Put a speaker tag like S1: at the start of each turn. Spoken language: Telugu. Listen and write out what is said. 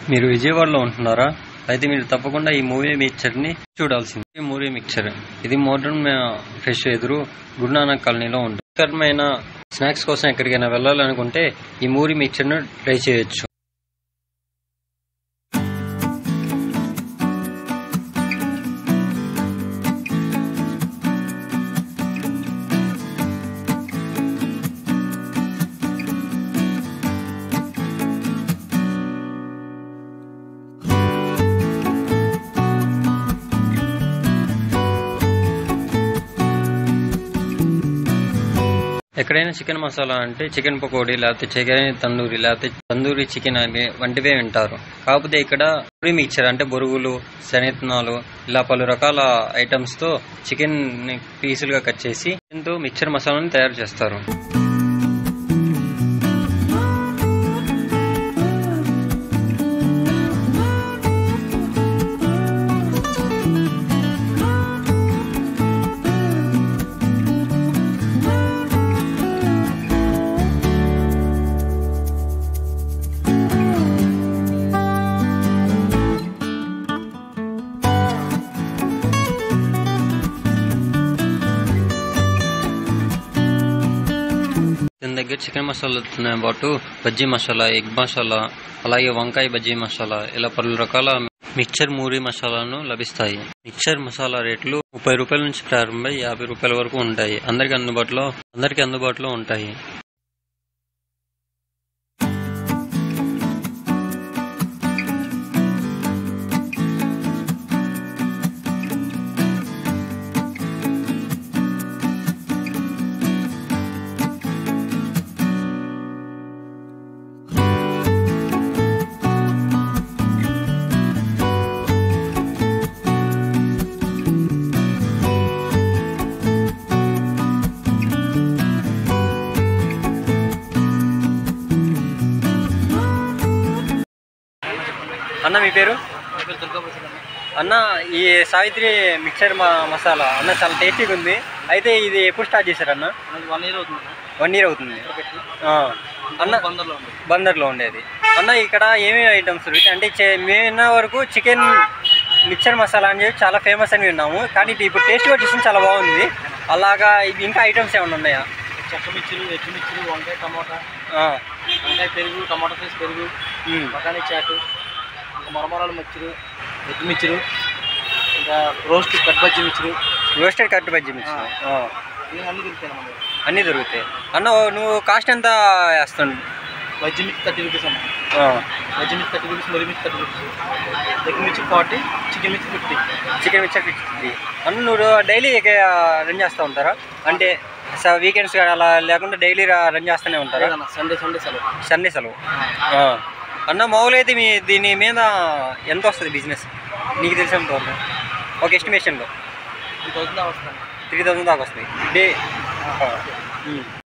S1: మీరు విజయవాడలో ఉంటున్నారా అయితే మీరు తప్పకుండా ఈ మూవీ మిక్చర్ ని చూడాల్సింది ఈ మూవీ మిక్చర్ ఇది మోడర్న్ ఫ్రెష్ ఎదురు గురునానక్ కాలనీలో ఉంటుంది రుచికరమైన స్నాక్స్ కోసం ఎక్కడికైనా వెళ్ళాలనుకుంటే ఈ మూవీ మిక్చర్ ను ట్రై చేయొచ్చు ఎక్కడైనా చికెన్ మసాలా అంటే చికెన్ పకోడీ లేకపోతే చికెన్ తందూరి లేకపోతే తందూరి చికెన్ అని వంటివే వింటారు కాకపోతే ఇక్కడ పూరి మిక్చర్ అంటే బొరుగులు శనగనాలు ఇలా పలు రకాల ఐటమ్స్ తో చికెన్ ని పీసులుగా కట్ చేసి దీంతో మిక్చర్ మసాలాను తయారు చేస్తారు దీని దగ్గర చికెన్ మసాలాతో పాటు బజ్జీ మసాలా ఎగ్ మసాలా అలాగే వంకాయ బజ్జీ మసాలా ఇలా పలు రకాల మిక్చర్ మూరి మసాలాను లభిస్తాయి మిక్చర్ మసాలా రేట్లు ముప్పై రూపాయల నుంచి ప్రారంభమై యాభై రూపాయల వరకు ఉంటాయి అందరికి అందుబాటులో అందరికి అందుబాటులో ఉంటాయి అన్న మీ పేరు అన్న ఈ సావిత్రి మిక్చర్ మసాలా అన్న చాలా టేస్టీగా ఉంది అయితే ఇది ఎప్పుడు స్టార్ట్ చేశారన్న
S2: వన్ ఇయర్ అవుతుంది
S1: వన్ ఇయర్ అవుతుంది ఆ. అన్న
S2: బందర్లో ఉంది
S1: బందర్లో ఉండేది అన్న ఇక్కడ ఏమేమి ఐటమ్స్ దొరుకుతాయి అంటే చే- మేము విన్న వరకు చికెన్ మిక్చర్ మసాలా అని చెప్పి చాలా ఫేమస్ అని విన్నాము కానీ ఇది ఇప్పుడు టేస్ట్ కూడా చూసి చాలా బాగుంది అలాగా ఇవి ఇంకా ఐటమ్స్ ఏమైనా ఉన్నాయా
S2: చెక్క మిర్చిలు ఎగ్గు మిర్చిలు వంకాయ టమాటా
S1: ఆ.
S2: వంకాయ పెరుగు టమాటా ఫేస్ పెరుగు
S1: ఉమ్.
S2: బఠానీ చాటు ఇంకా మరమరాలు మిర్చిలు ఎగ్గు మిర్చిలు ఇంకా రోస్ట్ కట్ బజ్జీ మిర్చిలు
S1: రోస్టెడ్ కట్టు బజ్జీ మిక్చర్ ఆ.
S2: ఇవి అన్ని దొరుకుతాయి మన దగ్గర.
S1: అన్నీ దొరుకుతాయి అన్న నువ్వు కాస్ట్ ఎంత వేస్తుండు
S2: బజ్జీ మిర్చి థర్టీ రూపీస్ అమ్మ
S1: ఆ.
S2: బజ్జీ మిర్చి థర్టీ రూపీస్ మురి మిర్చి థర్టీ రూపీస్ ఎగ్ మిర్చి ఫార్టీ చికెన్ మిర్చి ఫిఫ్టీ
S1: చికెన్ మిక్చర్ ఫిఫ్టీ అన్న నువ్వు డైలీ రన్ చేస్తూ ఉంటారా అంటే వీకెండ్స్ అలా లేకుండా డైలీ రన్ చేస్తూనే ఉంటారా
S2: సండే సండే సెలవు
S1: సండే సెలవు ఆ. అన్న మామూలుగా అయితే మీ దీని మీద ఎంత వస్తుంది బిజినెస్ నీకు తెలిసినంత వరకు ఒక ఎస్టిమేషన్లో
S2: ఈ రోజులో వస్తాను
S1: త్రీ థౌసండ్ దాకా వస్తుంది డే